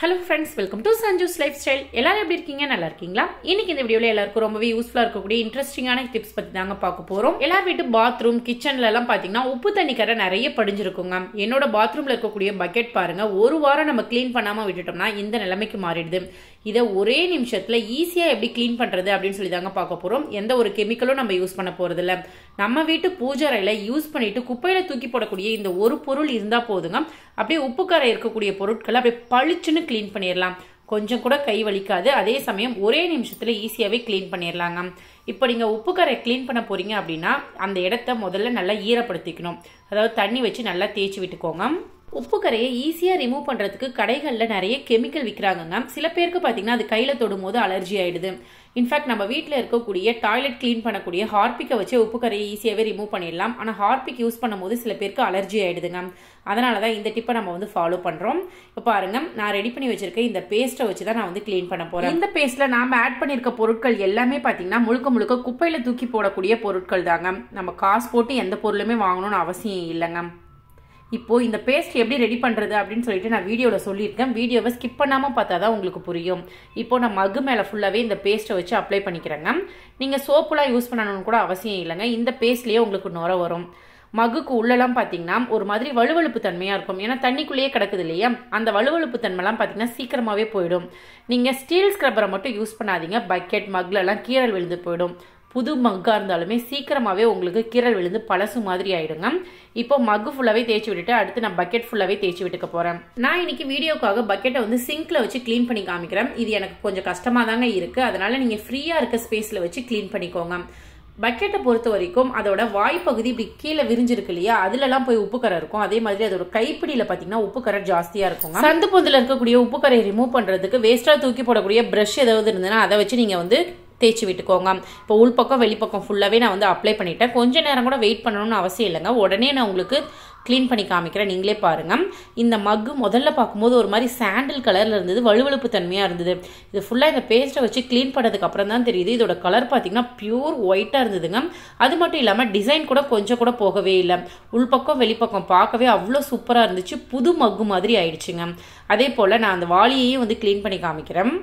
hello friends welcome to Sanju's lifestyle எல்லாரும் எப்படி இருக்கீங்க நல்லா இருக்கீங்களா இன்னைக்கு இந்த வீடியோல எல்லாருக்கும் ரொம்பவே யூஸ்ஃபுல்லா இருக்கக்கூடிய இன்ட்ரெஸ்டிங்கான டிப்ஸ் பத்தி தாங்க பார்க்க போறோம் எல்லார் வீட்டு பாத்ரூம் கிச்சன்ல எல்லாம் பாத்தீங்கன்னா உப்பு தண்ணி கரை நிறைய படிஞ்சிருக்குங்க என்னோட பாத்ரூம்ல இருக்கக்கூடிய பக்கெட் பாருங்க ஒரு வாரம் நம்ம க்ளீன் பண்ணாம விட்டுட்டோம்னா இந்த நிலைமைக்கு மாறிடுது இதை ஒரே நிமிஷத்துல ஈஸியா எப்படி க்ளீன் பண்றது அப்படின்னு சொல்லி தாங்க பார்க்க போறோம் எந்த ஒரு கெமிக்கலும் நம்ம யூஸ் பண்ண போறது இல்ல நம்ம வீட்டு பூஜை அறையில யூஸ் பண்ணிட்டு குப்பையில தூக்கி போடக்கூடிய இந்த ஒரு பொருள் இருந்தா போதுங்க அப்படியே உப்பு கரை இருக்கக்கூடிய பொருட்களை அப்படியே பளிச்சுன்னு க்ளீன் பண்ணிடலாம் கொஞ்சம் கூட கை வலிக்காது அதே சமயம் ஒரே நிமிஷத்துல ஈஸியாவே க்ளீன் பண்ணிடலாங்க இப்போ நீங்க உப்பு கரை க்ளீன் பண்ண போறீங்க அப்படின்னா அந்த இடத்த முதல்ல நல்லா ஈரப்படுத்திக்கணும் அதாவது தண்ணி வச்சு நல்லா தேய்ச்சி விட்டுக்கோங்க உப்பு கரையை ஈஸியாக ரிமூவ் பண்ணுறதுக்கு கடைகளில் நிறைய கெமிக்கல் விற்கிறாங்கங்க சில பேருக்கு பார்த்தீங்கன்னா அது கையில் தொடும்போது அலர்ஜி ஆயிடுது இன்ஃபேக்ட் நம்ம வீட்டில் இருக்கக்கூடிய டாய்லெட் க்ளீன் பண்ணக்கூடிய ஹார்பிக்கை வச்சு உப்பு கரையை ஈஸியாகவே ரிமூவ் பண்ணிடலாம் ஆனால் ஹார்பிக் யூஸ் பண்ணும்போது சில பேருக்கு அலர்ஜி ஆயிடுதுங்க அதனால தான் இந்த டிப்பை நம்ம வந்து ஃபாலோ பண்ணுறோம் இப்போ பாருங்க நான் ரெடி பண்ணி வச்சிருக்க இந்த பேஸ்ட்டை வச்சு தான் நான் வந்து க்ளீன் பண்ண போகிறேன் இந்த பேஸ்ட்டில் நாம ஆட் பண்ணியிருக்க பொருட்கள் எல்லாமே பார்த்தீங்கன்னா முழுக்க முழுக்க குப்பையில் தூக்கி போடக்கூடிய பொருட்கள் தாங்க நம்ம காசு போட்டு எந்த பொருளுமே வாங்கணும்னு அவசியம் இல்லைங்க இப்போ இந்த பேஸ்ட் எப்படி ரெடி பண்ணுறது அப்படின்னு சொல்லிட்டு நான் வீடியோவில் சொல்லியிருக்கேன் வீடியோவை ஸ்கிப் பண்ணாமல் பார்த்தா தான் உங்களுக்கு புரியும் இப்போ நான் மகு மேலே ஃபுல்லாகவே இந்த பேஸ்ட்டை வச்சு அப்ளை பண்ணிக்கிறேங்க நீங்கள் சோப்புலாம் யூஸ் பண்ணணும்னு கூட அவசியம் இல்லைங்க இந்த பேஸ்ட்லேயே உங்களுக்கு நுர வரும் மகுக்கு உள்ளெல்லாம் பார்த்தீங்கன்னா ஒரு மாதிரி வலுவழுப்பு தன்மையாக இருக்கும் ஏன்னா தண்ணிக்குள்ளேயே கிடக்குது இல்லையா அந்த வலுவழுப்பு தன்மைலாம் பார்த்தீங்கன்னா சீக்கிரமாகவே போயிடும் நீங்கள் ஸ்டீல் ஸ்க்ரப்பரை மட்டும் யூஸ் பண்ணாதீங்க பக்கெட் மக்லெல்லாம் கீரல் விழுந்து போயிடும் புது மக்காக இருந்தாலுமே சீக்கிரமாகவே உங்களுக்கு கீரல் விழுந்து பழசு மாதிரி ஆயிடுங்க இப்போ மக்கு ஃபுல்லாகவே தேய்ச்சி விட்டுட்டு அடுத்து நான் பக்கெட் ஃபுல்லாகவே தேய்ச்சி விட்டுக்க போகிறேன் நான் இன்னைக்கு வீடியோக்காக பக்கெட்டை வந்து சிங்க்ல வச்சு க்ளீன் பண்ணி காமிக்கிறேன் இது எனக்கு கொஞ்சம் கஷ்டமாக தாங்க இருக்குது அதனால நீங்கள் ஃப்ரீயாக இருக்க ஸ்பேஸில் வச்சு க்ளீன் பண்ணிக்கோங்க பக்கெட்டை பொறுத்த வரைக்கும் அதோட வாய்ப்பகுதி இப்படி கீழே விரிஞ்சிருக்கு இல்லையா அதுலலாம் போய் உப்புக்கரை இருக்கும் அதே மாதிரி அதோட கைப்பிடியில பாத்தீங்கன்னா உப்புக்கரை ஜாஸ்தியா இருக்கும் சந்து பொந்துல இருக்கக்கூடிய உப்புக்கரை ரிமூவ் பண்றதுக்கு வேஸ்டா தூக்கி போடக்கூடிய பிரஷ் ஏதாவது இருந்ததுன்னா அதை வச்சு நீங்க வந்து தேய்ச்சி விட்டுக்கோங்க இப்போ உள்பக்கம் வெளிப்பக்கம் ஃபுல்லாகவே நான் வந்து அப்ளை பண்ணிட்டேன் கொஞ்ச நேரம் கூட வெயிட் பண்ணணும்னு அவசியம் இல்லைங்க உடனே நான் உங்களுக்கு க்ளீன் பண்ணி காமிக்கிறேன் நீங்களே பாருங்க இந்த மக்கு முதல்ல பார்க்கும்போது ஒரு மாதிரி சாண்டில் கலரில் இருந்தது வலுவழுப்பு தன்மையாக இருந்தது இது ஃபுல்லாக இந்த பேஸ்ட்டை வச்சு க்ளீன் பண்ணதுக்கு அப்புறம் தான் தெரியுது இதோட கலர் பார்த்தீங்கன்னா பியூர் ஒயிட்டாக இருந்ததுங்க அது மட்டும் இல்லாமல் டிசைன் கூட கொஞ்சம் கூட போகவே இல்லை உள்பக்கம் வெளிப்பக்கம் பார்க்கவே அவ்வளோ சூப்பராக இருந்துச்சு புது மக்கு மாதிரி ஆயிடுச்சுங்க அதே போல் நான் அந்த வாளியையும் வந்து க்ளீன் பண்ணி காமிக்கிறேன்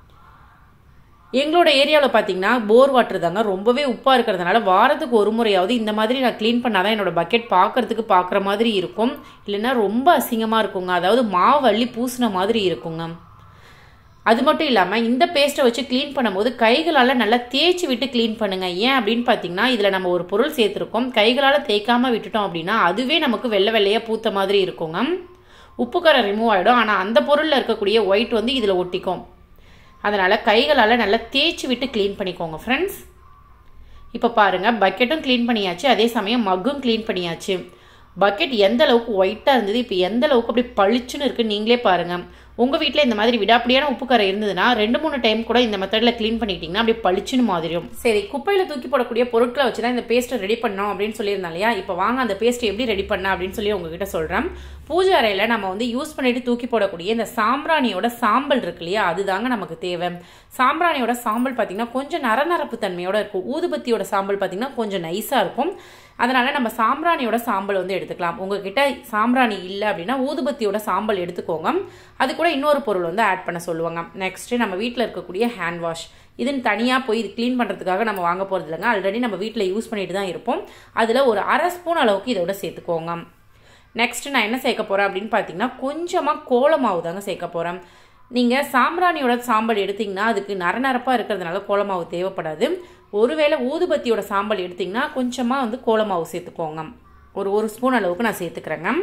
எங்களோட ஏரியாவில் பார்த்தீங்கன்னா போர் வாட்டர் தாங்க ரொம்பவே உப்பாக இருக்கிறதுனால வாரத்துக்கு ஒரு முறையாவது இந்த மாதிரி நான் க்ளீன் பண்ணாதான் என்னோட பக்கெட் பார்க்கறதுக்கு பார்க்குற மாதிரி இருக்கும் இல்லைன்னா ரொம்ப அசிங்கமாக இருக்குங்க அதாவது மாவு அள்ளி பூசின மாதிரி இருக்குங்க அது மட்டும் இல்லாமல் இந்த பேஸ்ட்டை வச்சு க்ளீன் பண்ணும்போது கைகளால் நல்லா தேய்ச்சி விட்டு க்ளீன் பண்ணுங்க ஏன் அப்படின்னு பார்த்தீங்கன்னா இதில் நம்ம ஒரு பொருள் சேர்த்துருக்கோம் கைகளால் தேய்க்காமல் விட்டுட்டோம் அப்படின்னா அதுவே நமக்கு வெள்ளை வெள்ளையாக பூத்த மாதிரி இருக்குங்க உப்புக்கரை ரிமூவ் ஆகிடும் ஆனால் அந்த பொருளில் இருக்கக்கூடிய ஒயிட் வந்து இதில் ஒட்டிக்கும் அதனால் கைகளால் நல்லா தேய்ச்சி விட்டு க்ளீன் பண்ணிக்கோங்க ஃப்ரெண்ட்ஸ் இப்போ பாருங்கள் பக்கெட்டும் க்ளீன் பண்ணியாச்சு அதே சமயம் மக்கும் க்ளீன் பண்ணியாச்சு பக்கெட் எந்த அளவுக்கு ஒயிட்டாக இருந்தது இப்போ எந்த அளவுக்கு அப்படி பளிச்சுன்னு இருக்குன்னு நீங்களே பாருங்கள் உங்கள் வீட்டில் இந்த மாதிரி விடாப்படியான உப்பு கரை இருந்ததுன்னா ரெண்டு மூணு டைம் கூட இந்த மெத்தடில் க்ளீன் பண்ணிக்கிட்டிங்கன்னா அப்படி பளிச்சுன்னு மாதிரியும் சரி குப்பையில் தூக்கி போடக்கூடிய பொருட்களை வச்சு தான் இந்த பேஸ்ட்டை ரெடி பண்ணோம் அப்படின்னு சொல்லியிருந்தோம் இல்லையா இப்போ வாங்க அந்த பேஸ்ட் எப்படி ரெடி பண்ண அப்படின்னு சொல்லி உங்ககிட்ட சொல்கிறேன் பூஜை அறையில் நம்ம வந்து யூஸ் பண்ணிட்டு தூக்கி போடக்கூடிய இந்த சாம்பிராணியோட சாம்பல் இருக்கு இல்லையா அதுதாங்க நமக்கு தேவை சாம்பிராணியோட சாம்பல் பார்த்தீங்கன்னா கொஞ்சம் நரநரப்பு தன்மையோட இருக்கும் ஊதுபத்தியோட சாம்பல் பார்த்தீங்கன்னா கொஞ்சம் நைஸாக இருக்கும் அதனால நம்ம சாம்பிராணியோட சாம்பல் வந்து எடுத்துக்கலாம் உங்ககிட்ட சாம்பிராணி இல்லை அப்படின்னா ஊதுபத்தியோட சாம்பல் எடுத்துக்கோங்க அது கூட இன்னொரு பொருள் வந்து ஆட் பண்ண சொல்லுவாங்க நெக்ஸ்ட் நம்ம வீட்டில் இருக்கக்கூடிய ஹேண்ட் வாஷ் இதுன்னு தனியாக போய் இது க்ளீன் பண்ணுறதுக்காக நம்ம வாங்க போகிறது இல்லைங்க ஆல்ரெடி நம்ம வீட்டில் யூஸ் பண்ணிட்டு தான் இருப்போம் அதில் ஒரு அரை ஸ்பூன் அளவுக்கு இதோட சேர்த்துக்கோங்க நெக்ஸ்ட் நான் என்ன சேர்க்க போகிறேன் அப்படின்னு பார்த்தீங்கன்னா கொஞ்சமாக கோலமாவு தாங்க சேர்க்க போகிறேன் நீங்கள் சாம்பிராணியோட சாம்பல் எடுத்திங்கன்னா அதுக்கு நரநரப்பாக இருக்கிறதுனால கோலமாவு தேவைப்படாது ஒருவேளை ஊதுபத்தியோட சாம்பல் எடுத்திங்கன்னா கொஞ்சமாக வந்து கோலமாவு சேர்த்துக்கோங்க ஒரு ஒரு ஸ்பூன் அளவுக்கு நான் சேர்த்துக்கிறேங்க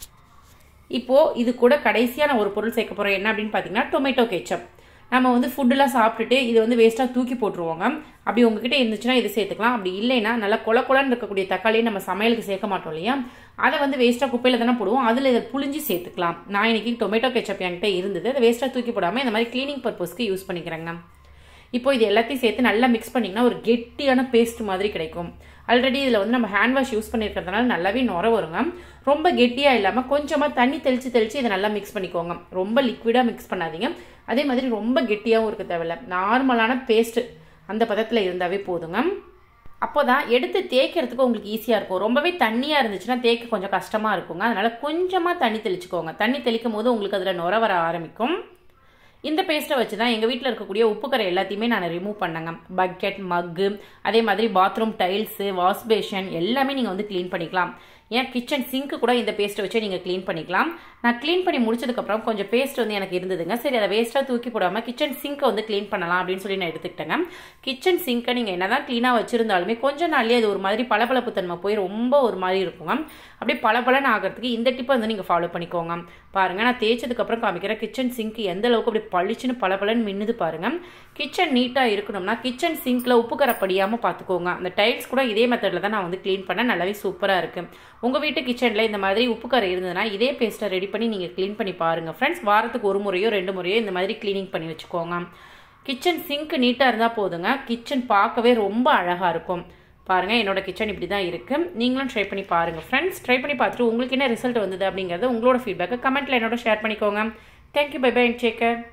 இப்போது இது கூட கடைசியான ஒரு பொருள் சேர்க்க போகிறோம் என்ன அப்படின்னு பார்த்தீங்கன்னா டொமேட்டோ கெச்சப் நம்ம வந்து ஃபுட்டுலாம் சாப்பிட்டுட்டு இது வந்து வேஸ்ட்டாக தூக்கி போட்டுருவோங்க அப்படி உங்ககிட்ட இருந்துச்சுன்னா இது சேர்த்துக்கலாம் அப்படி இல்லைன்னா நல்லா கொல கொலன்னு இருக்கக்கூடிய தக்காளியை நம்ம சமையலுக்கு சேர்க்க மாட்டோம் இல்லையா அதை வந்து வேஸ்ட்டாக குப்பையில் தானே போடுவோம் அதில் இதை புளிஞ்சு சேர்த்துக்கலாம் நான் இன்னைக்கு டொமேட்டோ கெச்சப் என்கிட்ட இருந்தது அதை வேஸ்ட்டாக தூக்கி போடாமல் இந்த மாதிரி க்ளீனிங் பர்பஸ்க்கு யூஸ் பண்ணிக்கிறேங்க இப்போ இது எல்லாத்தையும் சேர்த்து நல்லா மிக்ஸ் பண்ணிங்கன்னா ஒரு கெட்டியான பேஸ்ட் மாதிரி கிடைக்கும் ஆல்ரெடி இதில் வந்து நம்ம ஹேண்ட் வாஷ் யூஸ் பண்ணியிருக்கிறதுனால நல்லாவே நுர வருங்க ரொம்ப கெட்டியாக இல்லாமல் கொஞ்சமாக தண்ணி தெளித்து தெளித்து இதை நல்லா மிக்ஸ் பண்ணிக்கோங்க ரொம்ப லிக்விடாக மிக்ஸ் பண்ணாதீங்க அதே மாதிரி ரொம்ப கெட்டியாகவும் இருக்க தேவையில்ல நார்மலான பேஸ்ட்டு அந்த பதத்தில் இருந்தாவே போதுங்க அப்போ தான் எடுத்து தேய்க்கிறதுக்கு உங்களுக்கு ஈஸியாக இருக்கும் ரொம்பவே தண்ணியாக இருந்துச்சுன்னா தேய்க்க கொஞ்சம் கஷ்டமாக இருக்குங்க அதனால் கொஞ்சமாக தண்ணி தெளிச்சுக்கோங்க தண்ணி தெளிக்கும் போது உங்களுக்கு அதில் நுர வர ஆரம்பிக்கும் இந்த பேஸ்ட்டை வச்சு தான் எங்கள் வீட்டில் இருக்கக்கூடிய உப்புக்கரை எல்லாத்தையுமே நான் ரிமூவ் பண்ணேங்க பக்கெட் மக்கு அதே மாதிரி பாத்ரூம் டைல்ஸு வாஷ் பேஷன் எல்லாமே நீங்கள் வந்து க்ளீன் பண்ணிக்கலாம் ஏன் கிச்சன் சிங்க்கு கூட இந்த பேஸ்ட்டை வச்சு நீங்கள் க்ளீன் பண்ணிக்கலாம் நான் க்ளீன் பண்ணி முடிச்சதுக்கப்புறம் கொஞ்சம் பேஸ்ட் வந்து எனக்கு இருந்ததுங்க சரி அதை வேஸ்ட்டாக தூக்கி போடாமல் கிச்சன் சிங்க்கை வந்து க்ளீன் பண்ணலாம் அப்படின்னு சொல்லி நான் எடுத்துக்கிட்டேங்க கிச்சன் சிங்க்கை நீங்கள் என்னதான் க்ளீனாக வச்சிருந்தாலுமே கொஞ்ச நாள்லேயே அது ஒரு மாதிரி பளபளப்பு தன்மை போய் ரொம்ப ஒரு மாதிரி இருக்குங்க அப்படியே பளபளன்னு ஆகிறதுக்கு இந்த டிப்பை வந்து நீங்கள் ஃபாலோ பண்ணிக்கோங்க பாருங்கள் நான் தேய்ச்சதுக்கப்புறம் காமிக்கிறேன் கிச்சன் சிங்க் எந்த அளவுக்கு அப்படி பளிச்சுன்னு பளபளன்னு மின்னுது பாருங்க கிச்சன் நீட்டாக இருக்கணும்னா கிச்சன் சிங்க்கில் உப்பு கரை படியாமல் பார்த்துக்கோங்க அந்த டைல்ஸ் கூட இதே மெத்தடில் தான் நான் வந்து க்ளீன் பண்ண நல்லாவே சூப்பராக இருக்குது உங்கள் வீட்டு கிச்சனில் இந்த மாதிரி உப்பு கரை இருந்ததுன்னா இதே பேஸ்ட்டை ரெடி பண்ணி நீங்கள் க்ளீன் பண்ணி பாருங்கள் ஃப்ரெண்ட்ஸ் வாரத்துக்கு ஒரு முறையோ ரெண்டு முறையோ இந்த மாதிரி க்ளீனிங் பண்ணி வச்சுக்கோங்க கிச்சன் சிங்க் நீட்டாக இருந்தால் போதுங்க கிச்சன் பார்க்கவே ரொம்ப அழகாக இருக்கும் பாருங்கள் என்னோட கிச்சன் இப்படி தான் இருக்குது நீங்களும் ட்ரை பண்ணி பாருங்கள் ஃப்ரெண்ட்ஸ் ட்ரை பண்ணி பார்த்துட்டு உங்களுக்கு என்ன ரிசல்ட் வந்தது அப்படிங்கிறத உங்களோட ஃபீட்பேக்கை கமெண்ட்டில் என்னோட ஷேர் பண்ணிக்கோங்க thank you bye bye take care